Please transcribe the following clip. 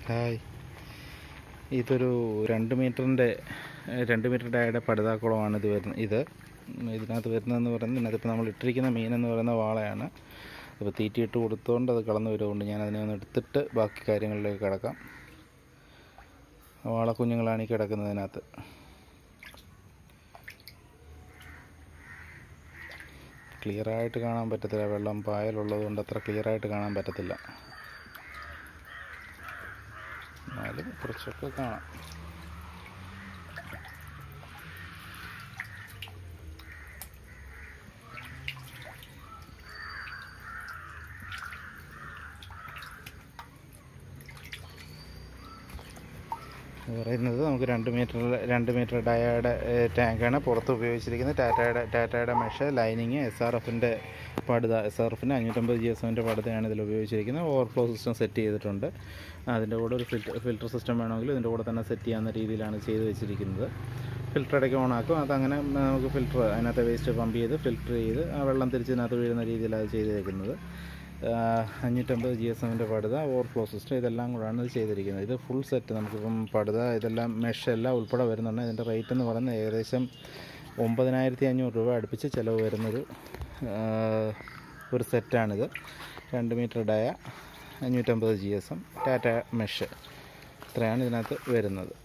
hi ഇതൊരു രണ്ട് മീറ്ററിൻ്റെ രണ്ട് മീറ്റർ ഡായുടെ പടുതാക്കുളമാണ് ഇത് വരുന്നത് ഇത് ഇതിനകത്ത് വരുന്നതെന്ന് പറയുന്നത് ഇതിനകത്തിപ്പോൾ നമ്മൾ ഇട്ടിരിക്കുന്ന മീനെന്ന് പറയുന്ന വാളയാണ് അപ്പോൾ തീറ്റിയിട്ട് കൊടുത്തുകൊണ്ട് അത് കളന്ന് വരുന്നുണ്ട് ഞാൻ അതിനെ ഒന്ന് എടുത്തിട്ട് ബാക്കി കാര്യങ്ങളിലേക്ക് കിടക്കാം വാള കുഞ്ഞുങ്ങളാണ് ഈ കിടക്കുന്നതിനകത്ത് ക്ലിയർ ആയിട്ട് കാണാൻ പറ്റത്തില്ല വെള്ളം പായലുള്ളത് കൊണ്ട് അത്ര ക്ലിയർ ആയിട്ട് കാണാൻ പറ്റത്തില്ല എന്നാലും കുറച്ചൊക്കെ കാണാം എന്ന് പറയുന്നത് നമുക്ക് രണ്ട് മീറ്റർ രണ്ട് മീറ്റർ ഡയയുടെ ടാങ്കാണ് പുറത്ത് ഉപയോഗിച്ചിരിക്കുന്നത് ടാറ്റയുടെ ടാറ്റയുടെ മെഷ് ലൈനിങ് എസ് ആർ എഫിൻ്റെ പടുത എസ് ആർ എഫിൻ്റെ അഞ്ഞൂറ്റമ്പത് ജി എസ് എമ്മിൻ്റെ പടുതയാണ് ഇതിൽ ഉപയോഗിച്ചിരിക്കുന്നത് ഓവർഫ്ലോ സിസ്റ്റം സെറ്റ് ചെയ്തിട്ടുണ്ട് അതിൻ്റെ കൂടെ ഒരു ഫിൽറ്റർ ഫിൽറ്റർ സിസ്റ്റം വേണമെങ്കിൽ ഇതിൻ്റെ കൂടെ തന്നെ സെറ്റ് ചെയ്യാവുന്ന രീതിയിലാണ് ചെയ്ത് വെച്ചിരിക്കുന്നത് ഫിൽറ്റർ ഇടയ്ക്ക് ഓണാക്കും അതങ്ങനെ നമുക്ക് ഫിൽറ്റർ അതിനകത്ത് വേസ്റ്റ് പമ്പ് ചെയ്ത് ഫിൽറ്റർ ചെയ്ത് ആ വെള്ളം തിരിച്ചതിനകത്ത് വീഴുന്ന രീതിയിലാണ് ചെയ്തേക്കുന്നത് അഞ്ഞൂറ്റമ്പത് ജി എസ് എമ്മിൻ്റെ പടുത ഓവർഫ്ലോ സിസ്റ്റം ഇതെല്ലാം കൂടാണ് ഇത് ചെയ്തിരിക്കുന്നത് ഇത് ഫുൾ സെറ്റ് നമുക്കിപ്പം പടുത ഇതെല്ലാം മെഷ് എല്ലാം ഉൾപ്പെടെ വരുന്നുണ്ട് ഇതിൻ്റെ റേറ്റ് എന്ന് പറയുന്നത് ഏകദേശം ഒമ്പതിനായിരത്തി അഞ്ഞൂറ് രൂപ അടുപ്പിച്ച് ചിലവ് വരുന്നൊരു ഒരു സെറ്റാണിത് രണ്ട് മീറ്റർ ഡയ അഞ്ഞൂറ്റമ്പത് G S M Tata mesh ഇത്രയാണ് ഇതിനകത്ത് വരുന്നത്